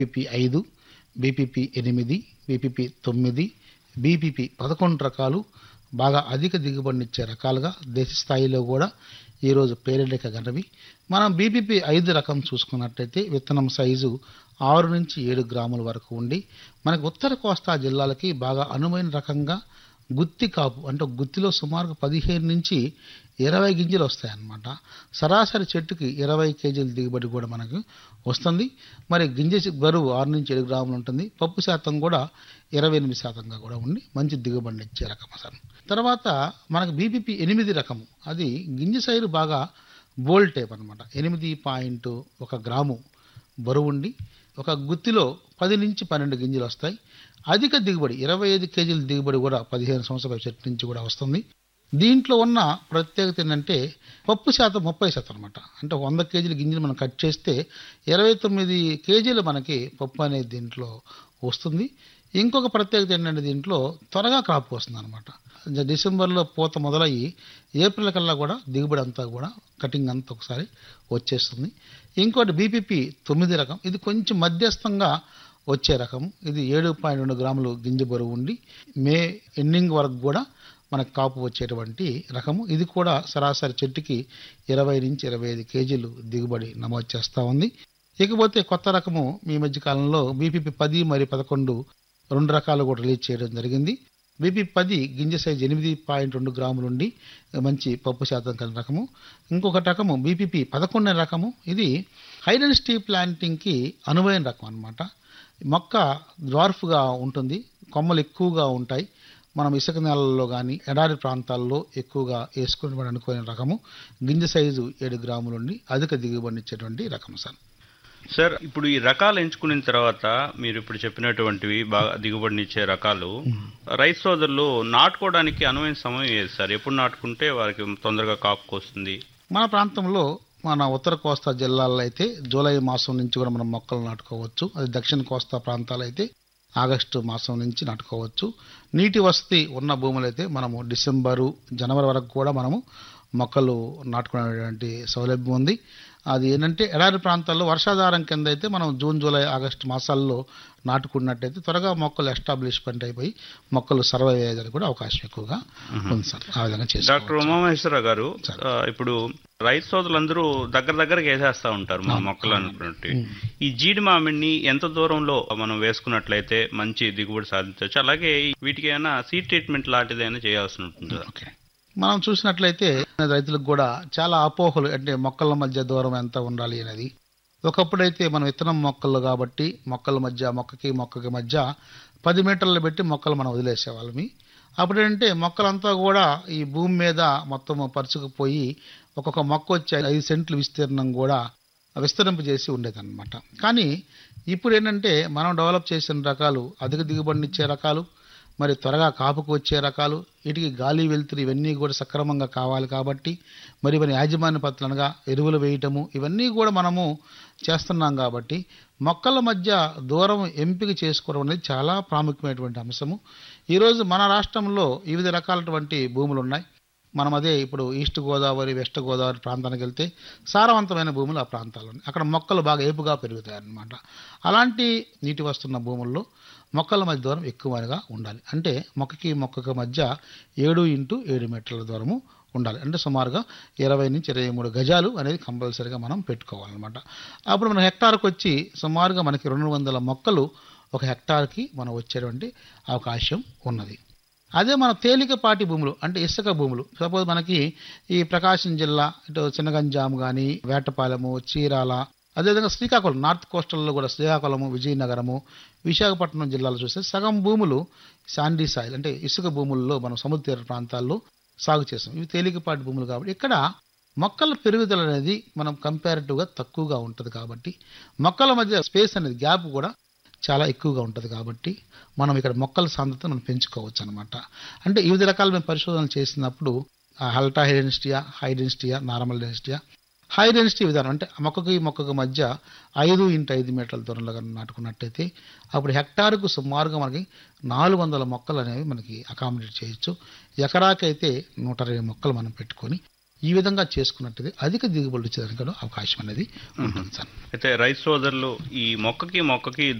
BPP ఐదు BPP ఎనిమిది BPP తొమ్మిది బీపీపీ పదకొండు రకాలు బాగా అధిక దిగుబడినిచ్చే రకాలుగా దేశ స్థాయిలో కూడా ఈరోజు పేరెండిక గనవి మనం బీపీపీ ఐదు రకం చూసుకున్నట్టయితే విత్తనం సైజు ఆరు నుంచి ఏడు గ్రాముల వరకు ఉండి మనకు ఉత్తర కోస్తా జిల్లాలకి బాగా అనువైన రకంగా గుత్తి కాపు అంటే ఒక గుత్తిలో సుమారుగా పదిహేను నుంచి ఇరవై గింజలు వస్తాయన్నమాట సరాసరి చెట్టుకి ఇరవై కేజీల దిగుబడి కూడా మనకు వస్తుంది మరి గింజ బరువు ఆరు నుంచి ఏడు గ్రాములు ఉంటుంది పప్పు శాతం కూడా ఇరవై ఎనిమిది శాతంగా కూడా ఉండి మంచి దిగుబడిని ఇచ్చే రకం అసలు తర్వాత మనకు బీపీపీ ఎనిమిది రకము అది గింజ సైజు బాగా బోల్డ్ టైప్ అనమాట ఎనిమిది పాయింట్ ఒక గ్రాము బరువు ఉండి ఒక గుత్తిలో పది నుంచి పన్నెండు గింజలు వస్తాయి అధిక దిగుబడి ఇరవై ఐదు కేజీల దిగుబడి కూడా పదిహేను సంవత్సరాల చెట్టు నుంచి కూడా వస్తుంది దీంట్లో ఉన్న ప్రత్యేకత ఏంటంటే పప్పు శాతం ముప్పై శాతం అనమాట అంటే వంద కేజీల గింజలు మనం కట్ చేస్తే ఇరవై తొమ్మిది కేజీలు మనకి పప్పు అనేది దీంట్లో వస్తుంది ఇంకొక ప్రత్యేకత ఏంటంటే దీంట్లో త్వరగా క్రాప్ వస్తుంది అనమాట డిసెంబర్లో పూత మొదలయ్యి ఏప్రిల్ కల్లా కూడా దిగుబడి అంతా కూడా కటింగ్ అంతా ఒకసారి వచ్చేస్తుంది ఇంకోటి బీపీపీ తొమ్మిది రకం ఇది కొంచెం మధ్యస్థంగా వచ్చే రకం ఇది ఏడు పాయింట్ రెండు గ్రాములు గింజ బరువు ఉండి మే ఎండింగ్ వరకు కూడా మనకు కాపు వచ్చేటువంటి రకము ఇది కూడా సరాసరి చెట్టుకి ఇరవై నుంచి ఇరవై ఐదు కేజీలు దిగుబడి నమోదు చేస్తూ ఉంది ఇకపోతే కొత్త రకము మీ మధ్య కాలంలో బీపీపీ పది మరియు పదకొండు రెండు రకాలు కూడా రిలీజ్ చేయడం జరిగింది బీపీ పది గింజ సైజ్ ఎనిమిది పాయింట్ రెండు గ్రాములు ఉండి మంచి పప్పు శాతం కలిగిన రకము ఇంకొక రకము బీపీపీ పదకొండు రకము ఇది హైడెన్సిటీ ప్లాంటింగ్కి అనువైన రకం అన్నమాట మొక్క డ్వార్ఫ్గా ఉంటుంది కొమ్మలు ఎక్కువగా ఉంటాయి మనం ఇసుక నేలల్లో కానీ ఎడారి ప్రాంతాల్లో ఎక్కువగా వేసుకుని అనుకునే రకము గింజ సైజు ఏడు గ్రాములు ఉండి అధిక దిగుబడినిచ్చేటువంటి రకం సార్ సార్ ఇప్పుడు ఈ రకాలు ఎంచుకున్న తర్వాత మీరు ఇప్పుడు చెప్పినటువంటివి బాగా దిగుబడినిచ్చే రకాలు రైతు సోదరులు నాటుకోవడానికి అనువైన సమయం ఏది సార్ ఎప్పుడు నాటుకుంటే వారికి తొందరగా కాపుకు వస్తుంది మన ప్రాంతంలో మన ఉత్తర కోస్తా జిల్లాల్లో అయితే జూలై మాసం నుంచి కూడా మనం మొక్కలు నాటుకోవచ్చు అది దక్షిణ కోస్తా ప్రాంతాలు అయితే ఆగస్టు మాసం నుంచి నాటుకోవచ్చు నీటి వసతి ఉన్న భూములు అయితే మనము డిసెంబరు జనవరి వరకు కూడా మనము మొక్కలు నాటుకునేటువంటి సౌలభ్యం ఉంది అది ఏంటంటే ఎడారి ప్రాంతాల్లో వర్షాధారం కింద అయితే మనం జూన్ జూలై ఆగస్టు మాసాల్లో నాటుకున్నట్టయితే త్వరగా మొక్కలు ఎస్టాబ్లిష్మెంట్ అయిపోయి మొక్కలు సర్వైవ్ అయ్యేదానికి కూడా అవకాశం ఎక్కువగా ఉంది సార్ ఆ విధంగా డాక్టర్ చేసుకోవచ్చు ఉమామహేశ్వరరావు గారు ఆ, ఇప్పుడు రైతు సోదరులందరూ దగ్గర దగ్గరకి వేసేస్తా ఉంటారు మన మొక్కలు అనుకున్నట్టు ఈ జీడి మామిడిని ఎంత దూరంలో మనం వేసుకున్నట్లయితే మంచి దిగుబడి సాధించవచ్చు అలాగే వీటికి ఏమైనా సీడ్ ట్రీట్మెంట్ లాంటిది అయినా చేయాల్సి ఉంటుంది ఓకే మనం చూసినట్లయితే రైతులకు కూడా చాలా అపోహలు అంటే మొక్కల మధ్య దూరం ఎంత ఉండాలి అనేది ఒకప్పుడైతే మనం విత్తనం మొక్కలు కాబట్టి మొక్కల మధ్య మొక్కకి మొక్కకి మధ్య పది మీటర్లు పెట్టి మొక్కలు మనం వదిలేసేవాళ్ళమి అప్పుడేంటే మొక్కలంతా కూడా ఈ భూమి మీద మొత్తం పరుచుకుపోయి ఒక్కొక్క మొక్క వచ్చి ఐదు సెంట్లు విస్తీర్ణం కూడా విస్తరింపజేసి ఉండేదన్నమాట కానీ ఇప్పుడు ఏంటంటే మనం డెవలప్ చేసిన రకాలు అధిక దిగుబడినిచ్చే రకాలు మరి త్వరగా కాపుకు వచ్చే రకాలు వీటికి గాలి వెలుతురు ఇవన్నీ కూడా సక్రమంగా కావాలి కాబట్టి మరి మన యాజమాన్య పత్రాలు అనగా ఎరువులు వేయటము ఇవన్నీ కూడా మనము చేస్తున్నాం కాబట్టి మొక్కల మధ్య దూరం ఎంపిక చేసుకోవడం అనేది చాలా ప్రాముఖ్యమైనటువంటి అంశము ఈరోజు మన రాష్ట్రంలో వివిధ రకాలటువంటి భూములు ఉన్నాయి మనం అదే ఇప్పుడు ఈస్ట్ గోదావరి వెస్ట్ గోదావరి ప్రాంతానికి వెళ్తే సారవంతమైన భూములు ఆ ప్రాంతాల్లో ఉన్నాయి అక్కడ మొక్కలు బాగా ఏపుగా పెరుగుతాయి అన్నమాట అలాంటి నీటి వస్తున్న భూముల్లో మొక్కల మధ్య దూరం ఎక్కువగా ఉండాలి అంటే మొక్కకి మొక్కకి మధ్య ఏడు ఇంటూ ఏడు మీటర్ల దూరము ఉండాలి అంటే సుమారుగా ఇరవై నుంచి ఇరవై మూడు గజాలు అనేది కంపల్సరీగా మనం పెట్టుకోవాలన్నమాట అప్పుడు మన హెక్టార్కి వచ్చి సుమారుగా మనకి రెండు వందల మొక్కలు ఒక హెక్టార్కి మనం వచ్చేటువంటి అవకాశం ఉన్నది అదే మన తేలికపాటి భూములు అంటే ఇసుక భూములు సపోజ్ మనకి ఈ ప్రకాశం జిల్లా ఇటు చిన్నగంజాం కానీ వేటపాలెము చీరాల అదేవిధంగా శ్రీకాకుళం నార్త్ కోస్టల్లో కూడా శ్రీకాకుళము విజయనగరము విశాఖపట్నం జిల్లాలో చూస్తే సగం భూములు శాండీ సాయిల్ అంటే ఇసుక భూముల్లో మనం సముద్ర తీర ప్రాంతాల్లో సాగు చేస్తాం ఇవి తేలికపాటి భూములు కాబట్టి ఇక్కడ మొక్కల పెరుగుదల అనేది మనం కంపారిటివ్గా తక్కువగా ఉంటుంది కాబట్టి మొక్కల మధ్య స్పేస్ అనేది గ్యాప్ కూడా చాలా ఎక్కువగా ఉంటుంది కాబట్టి మనం ఇక్కడ మొక్కల సాంద్రత మనం పెంచుకోవచ్చు అనమాట అంటే వివిధ రకాల మేము పరిశోధనలు చేసినప్పుడు హల్టా హైడెన్సిటియా హైడెన్సిటియా నార్మల్ డెన్సిటియా హై డెన్సిటీ విధానం అంటే మొక్కకి మొక్కకి మధ్య ఐదు ఇంటూ ఐదు మీటర్ల దూరంలో కనుక నాటుకున్నట్టయితే అప్పుడు హెక్టార్కు సుమారుగా మనకి నాలుగు వందల మొక్కలు అనేవి మనకి అకామిడేట్ చేయొచ్చు ఎకరాకైతే నూట ఇరవై మొక్కలు మనం పెట్టుకొని ఈ విధంగా చేసుకున్నట్టయితే అధిక దిగుబడి వచ్చేదానికి కూడా అవకాశం అనేది ఉంటుంది సార్ అయితే రైతు సోదరులు ఈ మొక్కకి మొక్కకి